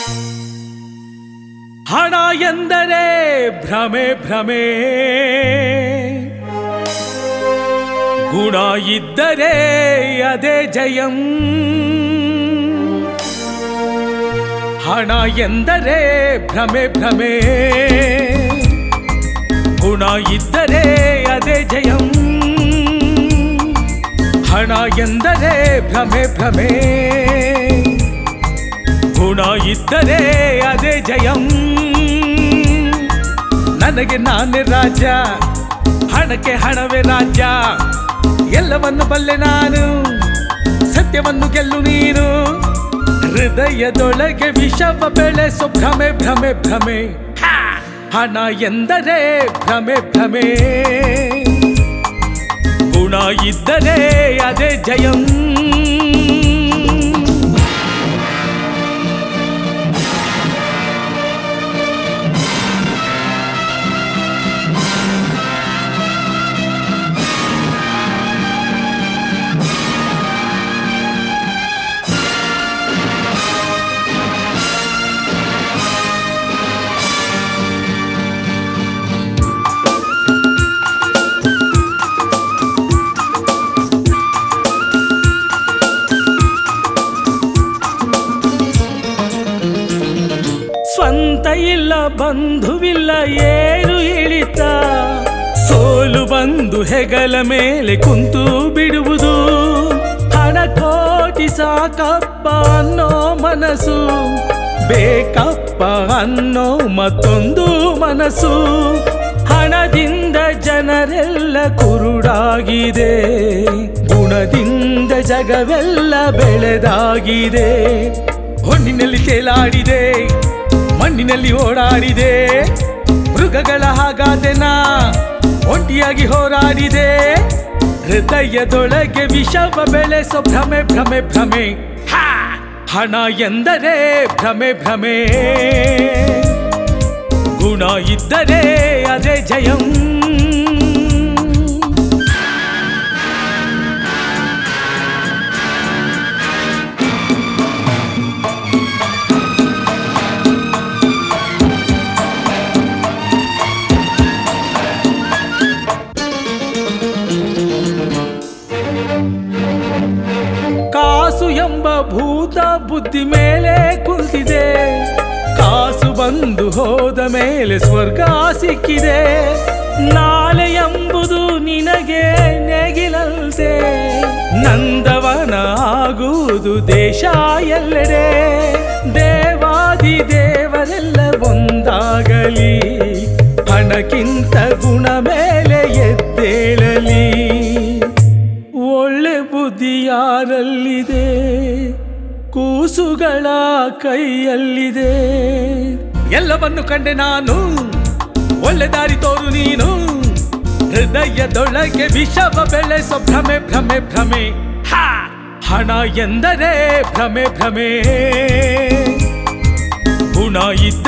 ಹಣ ಎಂದರೆ ಭ್ರಮೆ ಭ್ರಮೆ ಗುಣ ಇದ್ದರೆ ಅದೇ ಜಯಂ ಹಣ ಎಂದರೆ ಭ್ರಮೆ ಭ್ರಮೆ ಗುಣ ಇದ್ದರೆ ಅದೇ ಜಯಂ ಹಣ ಎಂದರೆ ಭ್ರಮೆ ಭ್ರಮೆ ಗುಣ ಇದ್ದರೆ ಅದೇ ಜಯಂ ನನಗೆ ನಾನೇ ರಾಜ ಹಣಕ್ಕೆ ಹಣವೇ ರಾಜ್ಯ ಎಲ್ಲವನ್ನು ಬಲ್ಲೆ ನಾನು ಸತ್ಯವನ್ನು ಗೆಲ್ಲು ನೀನು ಹೃದಯದೊಳಗೆ ವಿಷವ ಬೆಳೆಸೋ ಭ್ರಮೆ ಭ್ರಮೆ ಭ್ರಮೆ ಹಾ! ಹಣ ಎಂದರೆ ಭ್ರಮೆ ಭ್ರಮೆ ಗುಣ ಇದ್ದರೆ ಅದೇ ಜಯಂ ಸ್ವಂತ ಇಲ್ಲ ಬಂಧುವಿಲ್ಲ ಏರು ಇಳಿತ ಸೋಲು ಬಂದು ಹೆಗಲ ಮೇಲೆ ಕುಂತು ಬಿಡುವುದು ಹಣ ಕೋಟಿ ಸಾಕಪ್ಪ ಅನ್ನೋ ಮನಸ್ಸು ಬೇಕಪ್ಪ ಅನ್ನೋ ಮತ್ತೊಂದು ಮನಸ್ಸು ಹಣದಿಂದ ಜನರೆಲ್ಲ ಕುರುಡಾಗಿದೆ ಗುಣದಿಂದ ಜಗವೆಲ್ಲ ಬೆಳೆದಾಗಿದೆ ಹೊನ್ನಿನಲ್ಲಿ ತೇಲಾಡಿದೆ ಮಣ್ಣಿನಲ್ಲಿ ಓಡಾಡಿದೆ ಮೃಗಗಳ ಹಾಗಾದೆನಾ ಒಂಟಿಯಾಗಿ ಹೋರಾಡಿದೆ ಹೃದಯದೊಳಗೆ ವಿಷವ ಬೆಳೆಸೋ ಭ್ರಮೆ ಭ್ರಮೆ ಭ್ರಮೆ ಹಾ! ಹಣ ಎಂದರೆ ಭ್ರಮೆ ಭ್ರಮೆ ಗುಣ ಇದ್ದರೆ ಅದೇ ಜಯಂ ಕಾಸು ಎಂಬ ಭೂತ ಬುದ್ಧಿ ಮೇಲೆ ಕುಳಿತಿದೆ ಕಾಸು ಬಂದು ಹೋದ ಮೇಲೆ ಸ್ವರ್ಗ ಸಿಕ್ಕಿದೆ ನಾಳೆ ಎಂಬುದು ನಿನಗೆ ನೆಗಿಲಲ್ದೆ ನಂದವನ ಆಗುವುದು ದೇಶ ಎಲ್ಲೆಡೆ ದೇವಾದಿ ದೇವರೆಲ್ಲ ಒಂದಾಗಲಿ ಹಣಕ್ಕಿಂತ ಗುಣ ಮೇಲೆ ಎದ್ದೇಳಲಿ ಒಳ್ಳೆ ಬುದ್ಧಿ ಯಾರಲ್ಲಿದೆ ಕೂಸುಗಳ ಕೈಯಲ್ಲಿದೆ ಎಲ್ಲವನ್ನು ಕಂಡೆ ನಾನು ಒಳ್ಳೆ ದಾರಿ ತೋರು ನೀನು ಹೃದಯದೊಳಗೆ ವಿಷವ ಬೆಳೆಸೋ ಭ್ರಮೆ ಭ್ರಮೆ ಭ್ರಮೆ ಹಾ! ಹಣ ಎಂದರೆ ಭ್ರಮೆ ಭ್ರಮೆ ಗುಣ ಇದ್ದ